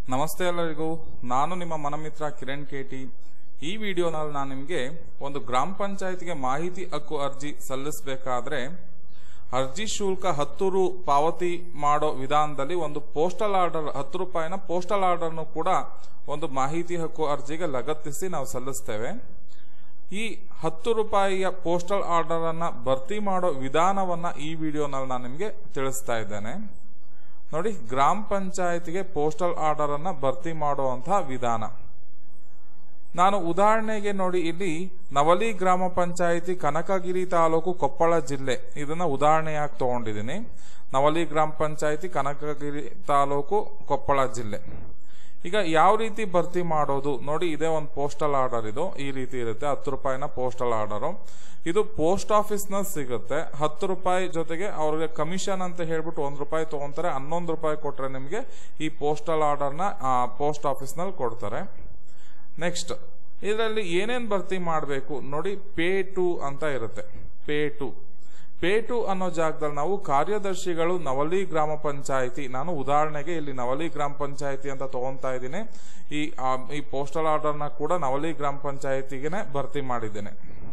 ನಮಸ್ತೆ ಎಲ್ಲರಿಗೂ ನಾನು ನಿಮ್ಮ ಮನಮಿತ್ರ ಕಿರಣ್ ಕೇಟಿ ಈ ವಿಡಿಯೋನಲ್ಲಿ ನಾನು ನಿಮಗೆ ಒಂದು ಗ್ರಾಮ ಪಂಚಾಯತ್ಗೆ ಮಾಹಿತಿ ಹಕ್ಕು ಅರ್ಜಿ ಸಲ್ಲಿಸಬೇಕಾದ್ರೆ ಅರ್ಜಿ ಶುಲ್ಕ ಹತ್ತು ರು ಪಾವತಿ ಮಾಡೋ ವಿಧಾನದಲ್ಲಿ ಒಂದು ಪೋಸ್ಟಲ್ ಆರ್ಡರ್ ಹತ್ತು ರೂಪಾಯಿನ ಪೋಸ್ಟಲ್ ಆರ್ಡರ್ನು ಕೂಡ ಒಂದು ಮಾಹಿತಿ ಹಕ್ಕು ಅರ್ಜಿಗೆ ಲಗತ್ತಿಸಿ ನಾವು ಸಲ್ಲಿಸ್ತೇವೆ ಈ ಹತ್ತು ರೂಪಾಯಿಯ ಪೋಸ್ಟಲ್ ಆರ್ಡರ್ ಅನ್ನ ಭರ್ತಿ ಮಾಡೋ ವಿಧಾನವನ್ನ ಈ ವಿಡಿಯೋನಲ್ಲಿ ನಾನು ನಿಮಗೆ ತಿಳಿಸ್ತಾ ಇದ್ದೇನೆ ನೋಡಿ ಗ್ರಾಮ ಪಂಚಾಯತ್ಗೆ ಪೋಸ್ಟಲ್ ಆರ್ಡರ್ ಅನ್ನ ಭರ್ತಿ ಮಾಡುವಂತಹ ವಿಧಾನ ನಾನು ಉದಾಹರಣೆಗೆ ನೋಡಿ ಇಲ್ಲಿ ನವಲಿ ಗ್ರಾಮ ಪಂಚಾಯಿತಿ ಕನಕಗಿರಿ ತಾಲೂಕು ಕೊಪ್ಪಳ ಜಿಲ್ಲೆ ಇದನ್ನ ಉದಾಹರಣೆಯಾಗಿ ತಗೊಂಡಿದ್ದೀನಿ ನವಲಿ ಗ್ರಾಮ ಪಂಚಾಯಿತಿ ಕನಕಗಿರಿ ತಾಲೂಕು ಕೊಪ್ಪಳ ಜಿಲ್ಲೆ ಈಗ ಯಾವ ರೀತಿ ಭರ್ತಿ ಮಾಡೋದು ನೋಡಿ ಇದೇ ಒಂದು ಪೋಸ್ಟಲ್ ಆರ್ಡರ್ ಇದು ಈ ರೀತಿ ಇರುತ್ತೆ ಹತ್ತು ರೂಪಾಯಿನ ಪೋಸ್ಟಲ್ ಆರ್ಡರು ಇದು ಪೋಸ್ಟ್ ಆಫೀಸ್ನ ಸಿಗುತ್ತೆ ಹತ್ತು ರೂಪಾಯಿ ಜೊತೆಗೆ ಅವ್ರಿಗೆ ಕಮಿಷನ್ ಅಂತ ಹೇಳ್ಬಿಟ್ಟು ಒಂದು ರೂಪಾಯಿ ತಗೊಂತಾರೆ ಹನ್ನೊಂದು ರೂಪಾಯಿ ಕೊಟ್ರೆ ನಿಮಗೆ ಈ ಪೋಸ್ಟಲ್ ಆರ್ಡರ್ನ ಪೋಸ್ಟ್ ಆಫೀಸ್ನಲ್ಲಿ ಕೊಡ್ತಾರೆ ನೆಕ್ಸ್ಟ್ ಇದರಲ್ಲಿ ಏನೇನು ಭರ್ತಿ ಮಾಡಬೇಕು ನೋಡಿ ಪೇ ಟು ಅಂತ ಇರುತ್ತೆ ಪೇ ಟು ಪೇ ಟು ಅನ್ನೋ ಜಾಗದಲ್ಲಿ ನಾವು ಕಾರ್ಯದರ್ಶಿಗಳು ನವಲಿ ಗ್ರಾಮ ಪಂಚಾಯಿತಿ ನಾನು ಉದಾಹರಣೆಗೆ ಇಲ್ಲಿ ನವಲಿ ಗ್ರಾಮ ಪಂಚಾಯಿತಿ ಅಂತ ತಗೊಂತಾ ಇದ್ದೀನಿ ಈ ಆ, ಈ ಪೋಸ್ಟಲ್ ಆರ್ಡರ್ನ ಕೂಡ ನವಲಿ ಗ್ರಾಮ ಪಂಚಾಯಿತಿಗೆ ಭರ್ತಿ ಮಾಡಿದ್ದೇನೆ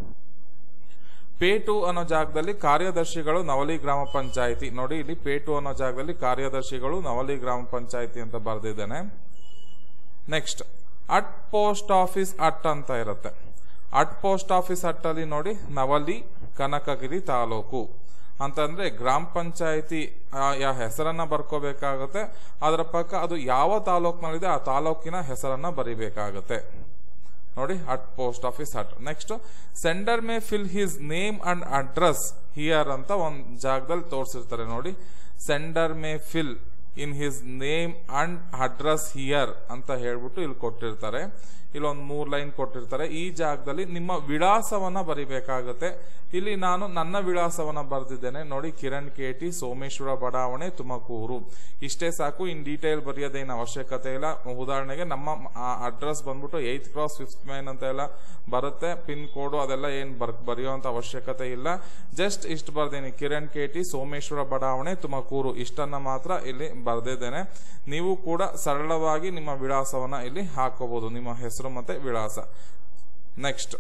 ಪೇ ಟು ಅನ್ನೋ ಜಾಗದಲ್ಲಿ ಕಾರ್ಯದರ್ಶಿಗಳು ನವಲಿ ಗ್ರಾಮ ಪಂಚಾಯಿತಿ ನೋಡಿ ಇಲ್ಲಿ ಪೇ ಟು ಅನ್ನೋ ಜಾಗದಲ್ಲಿ ಕಾರ್ಯದರ್ಶಿಗಳು ನವಲಿ ಗ್ರಾಮ ಪಂಚಾಯಿತಿ ಅಂತ ಬರೆದಿದ್ದೇನೆ next at post office at ಅಂತ ಇರುತ್ತೆ ಅಟ್ ಪೋಸ್ಟ್ ಆಫೀಸ್ ಅಟ್ ಅಲ್ಲಿ ನೋಡಿ ನವಲಿ ಕನಕಗಿರಿ ತಾಲೂಕು ಅಂತಂದ್ರೆ ಗ್ರಾಮ ಪಂಚಾಯಿತಿ ಯಾ ಹೆಸರನ್ನ ಬರ್ಕೋಬೇಕಾಗತ್ತೆ ಅದರ ಪಕ್ಕ ಅದು ಯಾವ ತಾಲೂಕಿನಲ್ಲಿದೆ ಆ ತಾಲೂಕಿನ ಹೆಸರನ್ನ ಬರಿಬೇಕಾಗತ್ತೆ ನೋಡಿ at post office at next sender may fill his name and address here ಅಂತ ಒಂದು ಜಾಗದಲ್ಲಿ ತೋರಿಸಿರ್ತಾರೆ ನೋಡಿ sender may fill in his name and address here ಅಂತ ಹೇಳ್ಬಿಟ್ಟು ಇಲ್ಲಿ ಕೊಟ್ಟಿರ್ತಾರೆ ಇಲ್ಲೊಂದು ಮೂರು ಲೈನ್ ಕೊಟ್ಟಿರ್ತಾರೆ ಈ ಜಾಗದಲ್ಲಿ ನಿಮ್ಮ ವಿಳಾಸವನ್ನ ಬರಿಬೇಕಾಗುತ್ತೆ ಇಲ್ಲಿ ನಾನು ನನ್ನ ವಿಳಾಸವನ್ನ ಬರೆದಿದ್ದೇನೆ ನೋಡಿ ಕಿರಣ್ ಕೇಟಿ ಸೋಮೇಶ್ವರ ಬಡಾವಣೆ ತುಮಕೂರು ಇಷ್ಟೇ ಸಾಕು ಇನ್ ಡೀಟೇಲ್ ಬರೆಯೋದೇನು ಅವಶ್ಯಕತೆ ಇಲ್ಲ ಉದಾಹರಣೆಗೆ ನಮ್ಮ ಅಡ್ರೆಸ್ ಬಂದ್ಬಿಟ್ಟು ಏಯ್ತ್ ಕ್ರಾಸ್ ಫಿಫ್ತ್ ಮೈನ್ ಅಂತ ಎಲ್ಲ ಬರುತ್ತೆ ಪಿನ್ ಕೋಡು ಅದೆಲ್ಲ ಏನು ಬರ್ ಬರೆಯುವಂತ ಅವಶ್ಯಕತೆ ಇಲ್ಲ ಜಸ್ಟ್ ಇಷ್ಟು ಬರ್ದೇನಿ ಕಿರಣ್ ಕೇಟಿ ಸೋಮೇಶ್ವರ ಬಡಾವಣೆ ತುಮಕೂರು ಇಷ್ಟನ್ನ ಮಾತ್ರ ಇಲ್ಲಿ ಬರೆದಿದ್ದೇನೆ ನೀವು ಕೂಡ ಸರಳವಾಗಿ ನಿಮ್ಮ ವಿಳಾಸವನ್ನ ಇಲ್ಲಿ ಹಾಕೋಬಹುದು ನಿಮ್ಮ ಹೆಸರು ಮತ್ತೆ ವಿಳಾಸ ನೆಕ್ಸ್ಟ್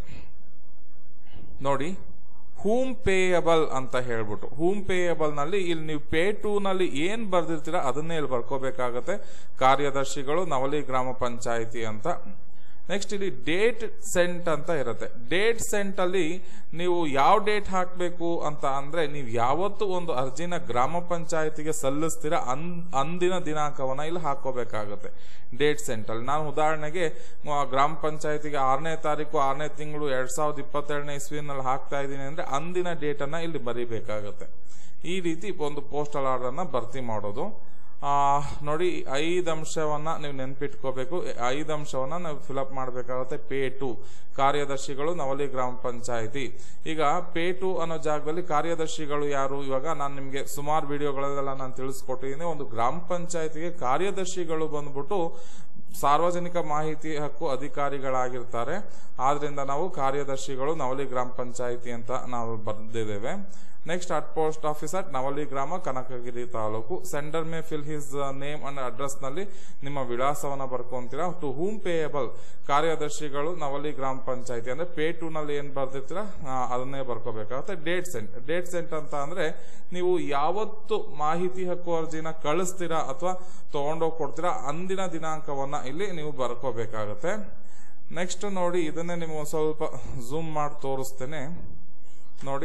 ನೋಡಿ ಹೂಮ್ ಪೇಯಬಲ್ ಅಂತ ಹೇಳ್ಬಿಟ್ಟು ಹೂಮ್ ಪೇಯಬಲ್ ನಲ್ಲಿ ಇಲ್ಲಿ ನೀವು ಪೇ ಟೂ ನಲ್ಲಿ ಏನ್ ಬರ್ದಿರ್ತೀರಾ ಅದನ್ನೇ ಇಲ್ಲಿ ಬರ್ಕೋಬೇಕಾಗತ್ತೆ ಕಾರ್ಯದರ್ಶಿಗಳು ನವಲಿ ಗ್ರಾಮ ಪಂಚಾಯಿತಿ ಅಂತ ನೆಕ್ಸ್ಟ್ ಇಲ್ಲಿ ಡೇಟ್ ಸೆಂಟ್ ಅಂತ ಇರುತ್ತೆ ಡೇಟ್ ಸೆಂಟ್ ಅಲ್ಲಿ ನೀವು ಯಾವ ಡೇಟ್ ಹಾಕಬೇಕು ಅಂತ ಅಂದ್ರೆ ನೀವು ಯಾವತ್ತು ಒಂದು ಅರ್ಜಿನ ಗ್ರಾಮ ಪಂಚಾಯತಿಗೆ ಸಲ್ಲಿಸ್ತೀರಾ ಅನ್ ಅಂದಿನ ದಿನಾಂಕವನ್ನ ಇಲ್ಲಿ ಹಾಕೋಬೇಕಾಗುತ್ತೆ ಡೇಟ್ ಸೆಂಟ್ ಅಲ್ಲಿ ನಾನು ಉದಾಹರಣೆಗೆ ಆ, ಗ್ರಾಮ ಪಂಚಾಯತಿಗೆ ಆರನೇ ತಾರೀಕು ಆರನೇ ತಿಂಗಳು ಎರಡ್ ಸಾವಿರದ ಇಪ್ಪತ್ತೆರಡನೇ ಇಸ್ವಿನಲ್ಲಿ ಹಾಕ್ತಾ ಇದ್ದೀನಿ ಅಂದ್ರೆ ಅಂದಿನ ಡೇಟ್ ಅನ್ನ ಇಲ್ಲಿ ಬರೀಬೇಕಾಗುತ್ತೆ ಈ ರೀತಿ ಒಂದು ಪೋಸ್ಟಲ್ ಆರ್ಡರ್ ಅನ್ನ ಭರ್ತಿ ಮಾಡೋದು ಆ, ನೋಡಿ ಐದು ಅಂಶವನ್ನ ನೀವು ನೆನ್ಪಿಟ್ಕೋಬೇಕು ಐದು ಅಂಶವನ್ನ ನಾವು ಫಿಲಪ್ ಮಾಡಬೇಕಾಗುತ್ತೆ ಪೇ ಟು ಕಾರ್ಯದರ್ಶಿಗಳು ನವಲಿ ಗ್ರಾಮ ಪಂಚಾಯಿತಿ ಈಗ ಪೇ ಟು ಅನ್ನೋ ಜಾಗದಲ್ಲಿ ಕಾರ್ಯದರ್ಶಿಗಳು ಯಾರು ಇವಾಗ ನಾನು ನಿಮಗೆ ಸುಮಾರು ವಿಡಿಯೋಗಳಲ್ಲೆಲ್ಲ ನಾನು ತಿಳಿಸ್ಕೊಟ್ಟಿದ್ದೀನಿ ಒಂದು ಗ್ರಾಮ ಪಂಚಾಯತಿಗೆ ಕಾರ್ಯದರ್ಶಿಗಳು ಬಂದ್ಬಿಟ್ಟು ಸಾರ್ವಜನಿಕ ಮಾಹಿತಿ ಹಕ್ಕು ಅಧಿಕಾರಿಗಳಾಗಿರ್ತಾರೆ ಆದ್ರಿಂದ ನಾವು ಕಾರ್ಯದರ್ಶಿಗಳು ನವಲಿ ಗ್ರಾಮ ಪಂಚಾಯಿತಿ ಅಂತ ನಾವು ಬರೆದಿದ್ದೇವೆ next at post office at Navali ಗ್ರಾಮ Kanakagiri taluk sender may fill his name and address ನಲ್ಲಿ ನಿಮ್ಮ ವಿಳಾಸವನ್ನ ಬರ್ಕೊಂತೀರಾ ಟು ಹೂಮ್ ಪೇಯಬಲ್ ಕಾರ್ಯದರ್ಶಿಗಳು ನವಲಿ ಗ್ರಾಮ ಪಂಚಾಯತಿ ಅಂದ್ರೆ ಪೇ ಟು ನಲ್ಲಿ ಏನ್ ಬರ್ದಿರ್ತೀರಾ ಆ, ಅದನ್ನೇ ಬರ್ಕೋಬೇಕಾಗುತ್ತೆ ಡೇಟ್ ಸೆಂಟ್ ಡೇಟ್ ಸೆಂಟ್ ಅಂತ ಅಂದ್ರೆ ನೀವು ಯಾವತ್ತು ಮಾಹಿತಿ ಹಕ್ಕು ಅರ್ಜಿನ ಕಳಿಸ್ತೀರಾ ಅಥವಾ ತಗೊಂಡೋಗಿ ಕೊಡ್ತೀರಾ ಅಂದಿನ ದಿನಾಂಕವನ್ನ ಇಲ್ಲಿ ನೀವು ಬರ್ಕೋಬೇಕಾಗತ್ತೆ ನೆಕ್ಸ್ಟ್ ನೋಡಿ ಇದನ್ನೇ ನಿಮಗೆ ಒಂದ್ ಸ್ವಲ್ಪ ಝೂಮ್ ಮಾಡಿ ತೋರಿಸ್ತೇನೆ ನೋಡಿ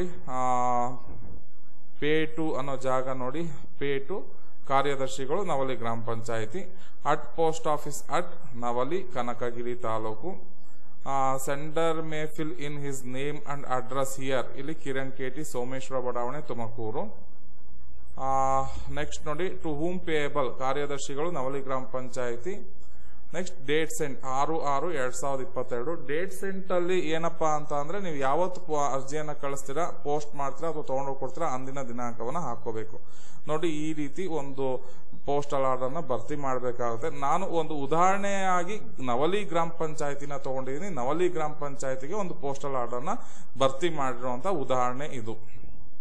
ಪೇ ಟು ಅನ್ನೋ ಜಾಗ ನೋಡಿ ಪೇ ಟು ಕಾರ್ಯದರ್ಶಿಗಳು ನವಲಿ ಗ್ರಾಮ panchayat at post office at Navali Kanakagiri taluk sender may fill in his name and address here ಇಲ್ಲಿ ಕಿರಣ್ ಕೇಟಿ ಸೋಮೇಶ್ವರ ಬಡಾವಣೆ ತುಮಕೂರು ನೆಕ್ಸ್ಟ್ ನೋಡಿ ಟು ಹೂಮ್ ಪೇಯಬಲ್ ಕಾರ್ಯದರ್ಶಿಗಳು ನವಲಿ ಗ್ರಾಮ ಪಂಚಾಯಿತಿ ನೆಕ್ಸ್ಟ್ ಡೇಟ್ ಸೆಂಟ್ ಆರು ಆರು ಎರಡ್ ಸಾವಿರದ ಇಪ್ಪತ್ತೆರಡು ಡೇಟ್ ಸೆಂಟ್ ಅಲ್ಲಿ ಏನಪ್ಪಾ ಅಂತ ಅಂದ್ರೆ ನೀವು ಯಾವತ್ತು ಪ- ಅರ್ಜಿಯನ್ನ ಕಳಿಸ್ತೀರಾ ಪೋಸ್ಟ್ ಮಾಡ್ತೀರಾ ಅಥವಾ ತಗೊಂಡೋಗಿ ಕೊಡ್ತೀರಾ ಅಂದಿನ ದಿನಾಂಕವನ್ನ ಹಾಕೋಬೇಕು ನೋಡಿ ಈ ರೀತಿ ಒಂದು ಪೋಸ್ಟಲ್ ಆರ್ಡರ್ನ ಭರ್ತಿ ಮಾಡಬೇಕಾಗುತ್ತೆ ನಾನು ಒಂದು ಉದಾಹರಣೆಯಾಗಿ ನವಲಿ ಗ್ರಾಮ ಪಂಚಾಯತಿನ ತಗೊಂಡಿದ್ದೀನಿ ನವಲಿ ಗ್ರಾಮ ಪಂಚಾಯತಿಗೆ ಒಂದು ಪೋಸ್ಟಲ್ ಆರ್ಡರ್ನ ಭರ್ತಿ ಮಾಡಿರುವಂತ ಉದಾಹರಣೆ ಇದು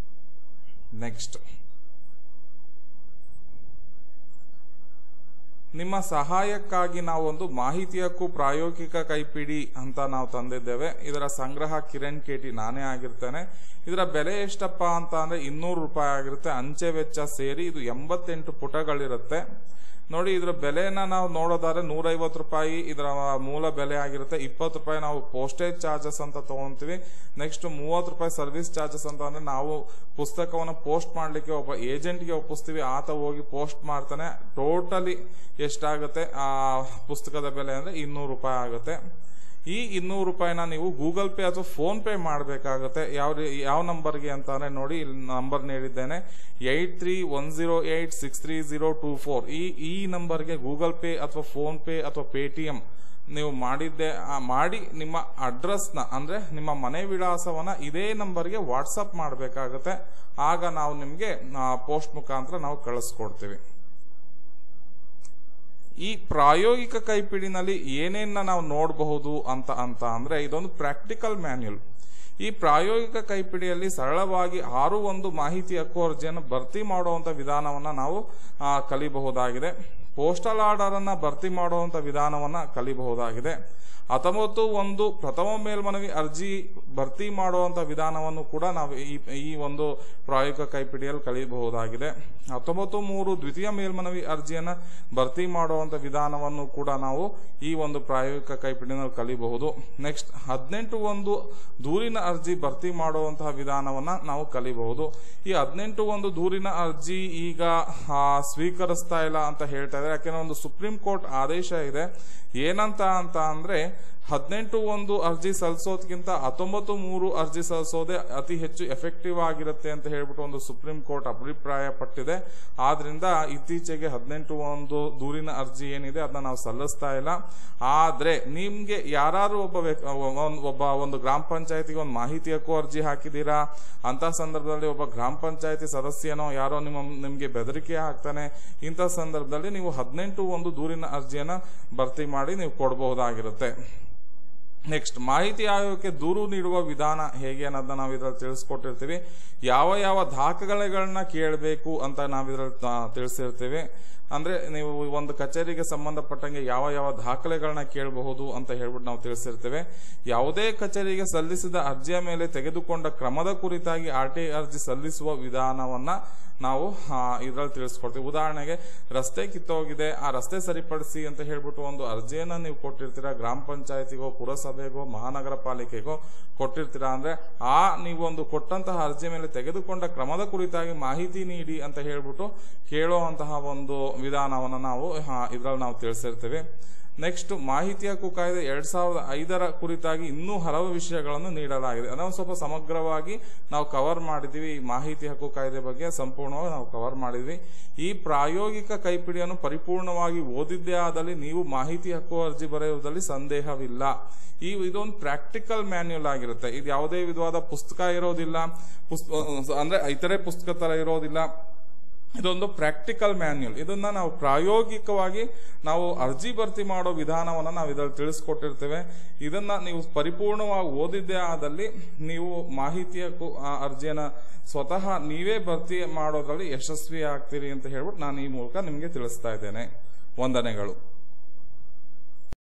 ನೆಕ್ಸ್ಟ್ ನಿಮ್ಮ ಸಹಾಯಕ್ಕಾಗಿ ನಾವು ಒಂದು ಮಾಹಿತಿ ಹಕ್ಕು ಪ್ರಾಯೋಗಿಕ ಕೈಪಿಡಿ ಅಂತ ನಾವು ತಂದಿದ್ದೇವೆ ಇದರ ಸಂಗ್ರಹ ಕಿರಣ್ ಕೇಟಿ ನಾನೇ ಆಗಿರ್ತೇನೆ ಇದರ ಬೆಲೆ ಎಷ್ಟಪ್ಪ ಅಂತ ಅಂದ್ರೆ ಇನ್ನೂರು ರೂಪಾಯಿ ಆಗಿರುತ್ತೆ ಅಂಚೆ ವೆಚ್ಚ ಸೇರಿ ಇದು ಎಂಬತ್ತೆಂಟು ಪುಟಗಳಿರುತ್ತೆ ನೋಡಿ ಇದರ ಬೆಲೆನ ನಾವು ನೋಡೋದಾದ್ರೆ ನೂರೈವತ್ತು ರೂಪಾಯಿ ಇದರ ಮೂಲ ಬೆಲೆ ಆಗಿರುತ್ತೆ ಇಪ್ಪತ್ತು ರೂಪಾಯಿ ನಾವು ಪೋಸ್ಟೇಜ್ ಚಾರ್ಜಸ್ ಅಂತ ತಗೊಂತೀವಿ ನೆಕ್ಸ್ಟ್ ಮೂವತ್ತು ರೂಪಾಯಿ ಸರ್ವಿಸ್ ಚಾರ್ಜಸ್ ಅಂತ ಅಂದ್ರೆ ನಾವು ಪುಸ್ತಕವನ್ನು ಪೋಸ್ಟ್ ಮಾಡಲಿಕ್ಕೆ ಒಬ್ಬ ಏಜೆಂಟ್ಗೆ ಒಪ್ಪಿಸ್ತೀವಿ ಆತ ಹೋಗಿ ಪೋಸ್ಟ್ ಮಾಡ್ತಾನೆ ಟೋಟಲಿ ಎಷ್ಟಾಗುತ್ತೆ ಆ ಪುಸ್ತಕದ ಬೆಲೆ ಅಂದ್ರೆ ಇನ್ನೂರು ರೂಪಾಯಿ ಆಗುತ್ತೆ ಈ ಇನ್ನೂರು ರೂಪಾಯಿನ ನೀವು ಗೂಗಲ್ ಪೇ ಅಥವಾ ಫೋನ್ ಪೇ ಮಾಡಬೇಕಾಗುತ್ತೆ ಯಾವ ರೀ- ಯಾವ ನಂಬರ್ಗೆ ಅಂತಾನೆ ನೋಡಿ ಇಲ್ಲಿ ನಂಬರ್ ನೀಡಿದ್ದೇನೆ eight three one zero eight six three zero two four ಈ ಈ ನಂಬರ್ಗೆ ಗೂಗಲ್ ಪೇ ಅಥವಾ ಫೋನ್ ಪೇ ಅಥವಾ ಪೇಟಿಎಂ ನೀವು ಮಾಡಿದ್ದೆ ಆ, ಮಾಡಿ ನಿಮ್ಮ ಅಡ್ರೆಸ್ನ ಅಂದ್ರೆ ನಿಮ್ಮ ಮನೆ ವಿಳಾಸವನ್ನ ಇದೇ ನಂಬರ್ಗೆ ವಾಟ್ಸಪ್ ಮಾಡಬೇಕಾಗುತ್ತೆ ಆಗ ನಾವು ನಿಮಗೆ ಪೋಸ್ಟ್ ಮುಖಾಂತರ ನಾವು ಕಳಿಸ್ಕೊಡ್ತೀವಿ ಈ ಪ್ರಾಯೋಗಿಕ ಕೈಪಿಡಿನಲ್ಲಿ ಏನೇನ ನಾವು ನೋಡಬಹುದು ಅಂತ ಅಂತ ಅಂದ್ರೆ ಇದೊಂದು ಪ್ರಾಕ್ಟಿಕಲ್ ಮ್ಯಾನ್ಯುಯಲ್ ಈ ಪ್ರಾಯೋಗಿಕ ಕೈಪಿಡಿಯಲ್ಲಿ ಸರಳವಾಗಿ ಆರು ಒಂದು ಮಾಹಿತಿ ಹಕ್ಕು ಅರ್ಜಿಯನ್ನು ಭರ್ತಿ ಮಾಡುವಂತ ವಿಧಾನವನ್ನ ನಾವು ಆ, ಕಲಿಬಹುದಾಗಿದೆ ಪೋಸ್ಟಲ್ ಆರ್ಡರ್ ಅನ್ನ ಭರ್ತಿ ಮಾಡುವಂತ ವಿಧಾನವನ್ನ ಕಲಿಬಹುದಾಗಿದೆ ಹತ್ತೊಂಬತ್ತು ಒಂದು ಪ್ರಥಮ ಮೇಲ್ಮನವಿ ಅರ್ಜಿ ಭರ್ತಿ ಮಾಡುವಂತ ವಿಧಾನವನ್ನು ಕೂಡ ನಾವು ಈ ಈ ಒಂದು ಪ್ರಾಯೋಗಿಕ ಕೈಪಿಡಿಯಲ್ಲಿ ಕಲಿಯಬಹುದಾಗಿದೆ ಹತ್ತೊಂಬತ್ತು ಮೂರು ದ್ವಿತೀಯ ಮೇಲ್ಮನವಿ ಅರ್ಜಿಯನ್ನ ಭರ್ತಿ ಮಾಡುವಂತ ವಿಧಾನವನ್ನು ಕೂಡ ನಾವು ಈ ಒಂದು ಪ್ರಾಯೋಗಿಕ ಕೈಪಿಡಿನಲ್ಲಿ ಕಲಿಬಹುದು ನೆಕ್ಸ್ಟ್ ಹದಿನೆಂಟು ಒಂದು ದೂರಿನ ಅರ್ಜಿ ಭರ್ತಿ ಮಾಡುವಂತಹ ವಿಧಾನವನ್ನ ನಾವು ಕಲಿಬಹುದು ಈ ಹದಿನೆಂಟು ಒಂದು ದೂರಿನ ಅರ್ಜಿ ಈಗ ಆ, ಸ್ವೀಕರಿಸ್ತಾ ಇಲ್ಲ ಅಂತ ಹೇಳ್ತಾ ಇದ್ದಾರೆ ಯಾಕೆಂದ್ರೆ ಒಂದು ಸುಪ್ರೀಂ ಕೋರ್ಟ್ ಆದೇಶ ಇದೆ ಏನಂತ ಅಂತ ಅಂದ್ರೆ ಹದಿನೆಂಟು ಒಂದು ಅರ್ಜಿ ಸಲ್ಲಿಸೋದ್ಕಿಂತ ಹತ್ತೊಂಬತ್ತು ಮೂರು ಅರ್ಜಿ ಸಲ್ಲಿಸೋದೇ ಅತಿ ಹೆಚ್ಚು ಎಫೆಕ್ಟಿವ್ ಆಗಿರುತ್ತೆ ಅಂತ ಹೇಳ್ಬಿಟ್ಟು ಒಂದು ಸುಪ್ರೀಂ ಕೋರ್ಟ್ ಅಭಿಪ್ರಾಯ ಪಟ್ಟಿದೆ ಆದ್ರಿಂದ ಇತ್ತೀಚೆಗೆ ಹದಿನೆಂಟು ಒಂದು ದೂರಿನ ಅರ್ಜಿ ಏನಿದೆ ಅದನ್ನ ನಾವು ಸಲ್ಲಿಸ್ತಾ ಇಲ್ಲ ಆದ್ರೆ ನಿಮ್ಗೆ ಯಾರು ಒಬ್ಬ ವ್ಯಕ್- ಒಂದ್- ಒಬ್ಬ ಒಂದು ಗ್ರಾಮ ಪಂಚಾಯತಿಗೆ ಒಂದು ಮಾಹಿತಿ ಹಕ್ಕು ಅರ್ಜಿ ಹಾಕಿದೀರಾ ಅಂತ ಸಂದರ್ಭದಲ್ಲಿ ಒಬ್ಬ ಗ್ರಾಮ ಪಂಚಾಯತಿ ಸದಸ್ಯನೋ ಯಾರೋ ನಿಮ್ಮ ನಿಮ್ಗೆ ಬೆದರಿಕೆ ಹಾಕ್ತಾನೆ ಇಂಥ ಸಂದರ್ಭದಲ್ಲಿ ನೀವು ಹದಿನೆಂಟು ಒಂದು ದೂರಿನ ಅರ್ಜಿಯನ್ನ ಭರ್ತಿ ಮಾಡಿ ನೀವು ಕೊಡಬಹುದಾಗಿರುತ್ತೆ ನೆಕ್ಸ್ಟ್ ಮಾಹಿತಿ ಆಯೋಗಕ್ಕೆ ದೂರು ನೀಡುವ ವಿಧಾನ ಹೇಗೆ ಅನ್ನೋದನ್ನ ನಾವು ಇದ್ರಲ್ಲಿ ತಿಳಿಸ್ಕೊಟ್ಟಿರ್ತೀವಿ ಯಾವ ಯಾವ ದಾಖಲೆಗಳನ್ನ ಕೇಳಬೇಕು ಅಂತ ನಾವು ಇದ್ರಲ್ಲಿ ತ- ತಿಳಿಸಿರ್ತೀವಿ ಅಂದ್ರೆ ನೀವು ಒಂದು ಕಚೇರಿಗೆ ಸಂಬಂಧಪಟ್ಟಂಗೆ ಯಾವ ಯಾವ ದಾಖಲೆಗಳನ್ನ ಕೇಳಬಹುದು ಅಂತ ಹೇಳ್ಬಿಟ್ಟು ನಾವು ತಿಳಿಸಿರ್ತೇವೆ ಯಾವುದೇ ಕಚೇರಿಗೆ ಸಲ್ಲಿಸಿದ ಅರ್ಜಿಯ ಮೇಲೆ ತೆಗೆದುಕೊಂಡ ಕ್ರಮದ ಕುರಿತಾಗಿ ಆರ್ ಟಿ ಅರ್ಜಿ ಸಲ್ಲಿಸುವ ವಿಧಾನವನ್ನ ನಾವು ಇದ್ರಲ್ಲಿ ತಿಳಿಸ್ಕೊಡ್ತೀವಿ ಉದಾಹರಣೆಗೆ ರಸ್ತೆ ಕಿತ್ತೋಗಿದೆ ಆ ರಸ್ತೆ ಸರಿಪಡಿಸಿ ಅಂತ ಹೇಳ್ಬಿಟ್ಟು ಒಂದು ಅರ್ಜಿಯನ್ನ ನೀವು ಕೊಟ್ಟಿರ್ತೀರಾ ಗ್ರಾಮ ಪಂಚಾಯತಿಗೋ ಪುರಸಭೆಗೋ ಮಹಾನಗರ ಪಾಲಿಕೆಗೋ ಕೊಟ್ಟಿರ್ತೀರಾ ಅಂದ್ರೆ ಆ ನೀವು ಒಂದು ಕೊಟ್ಟಂತಹ ಅರ್ಜಿ ಮೇಲೆ ತೆಗೆದುಕೊಂಡ ಕ್ರಮದ ಕುರಿತಾಗಿ ಮಾಹಿತಿ ನೀಡಿ ಅಂತ ಹೇಳ್ಬಿಟ್ಟು ಕೇಳುವಂತಹ ಒಂದು ವಿಧಾನವನ್ನ ನಾವು ಇದ್ರಲ್ಲಿ ನಾವು ತಿಳಿಸಿರ್ತೇವೆ ನೆಕ್ಸ್ಟ್ ಮಾಹಿತಿ ಹಕ್ಕು ಕಾಯ್ದೆ ಎರಡ್ ಸಾವಿರದ ಐದರ ಕುರಿತಾಗಿ ಇನ್ನೂ ಹಲವು ವಿಷಯಗಳನ್ನು ನೀಡಲಾಗಿದೆ ಅದನ್ನು ಸ್ವಲ್ಪ ಸಮಗ್ರವಾಗಿ ನಾವು ಕವರ್ ಮಾಡಿದ್ವಿ ಈ ಮಾಹಿತಿ ಹಕ್ಕು ಕಾಯ್ದೆ ಬಗ್ಗೆ ಸಂಪೂರ್ಣವಾಗಿ ನಾವು ಕವರ್ ಮಾಡಿದ್ವಿ ಈ ಪ್ರಾಯೋಗಿಕ ಕೈಪಿಡಿಯನ್ನು ಪರಿಪೂರ್ಣವಾಗಿ ಓದಿದ್ದೇ ಆದಲ್ಲಿ ನೀವು ಮಾಹಿತಿ ಹಕ್ಕು ಅರ್ಜಿ ಬರೆಯುವುದರಲ್ಲಿ ಸಂದೇಹವಿಲ್ಲ ಈ ಇದೊಂದು ಪ್ರಾಕ್ಟಿಕಲ್ ಮ್ಯಾನ್ಯುಯಲ್ ಆಗಿರುತ್ತೆ ಇದು ಯಾವುದೇ ವಿಧವಾದ ಪುಸ್ತಕ ಇರೋದಿಲ್ಲ ಪುಸ್ತ ಅಂದ್ರೆ ಇತರೆ ಪುಸ್ತಕ ತರ ಇರೋದಿಲ್ಲ ಇದೊಂದು ಪ್ರಾಕ್ಟಿಕಲ್ ಮ್ಯಾನ್ಯುಯಲ್ ಇದನ್ನ ನಾವು ಪ್ರಾಯೋಗಿಕವಾಗಿ ನಾವು ಅರ್ಜಿ ಭರ್ತಿ ಮಾಡೋ ವಿಧಾನವನ್ನ ನಾವು ಇದರಲ್ಲಿ ತಿಳಿಸ್ಕೊಟ್ಟಿರ್ತೇವೆ ಇದನ್ನ ನೀವು ಪರಿಪೂರ್ಣವಾಗಿ ಓದಿದ್ದೇ ಆದಲ್ಲಿ ನೀವು ಮಾಹಿತಿ ಹಕ್ಕು ಆ ಅರ್ಜಿಯನ್ನ ಸ್ವತಃ ನೀವೇ ಭರ್ತಿ ಮಾಡೋದ್ರಲ್ಲಿ ಯಶಸ್ವಿ ಆಗ್ತೀರಿ ಅಂತ ಹೇಳ್ಬಿಟ್ಟು ನಾನು ಈ ಮೂಲಕ ನಿಮಗೆ ತಿಳಿಸ್ತಾ ಇದ್ದೇನೆ ವಂದನೆಗಳು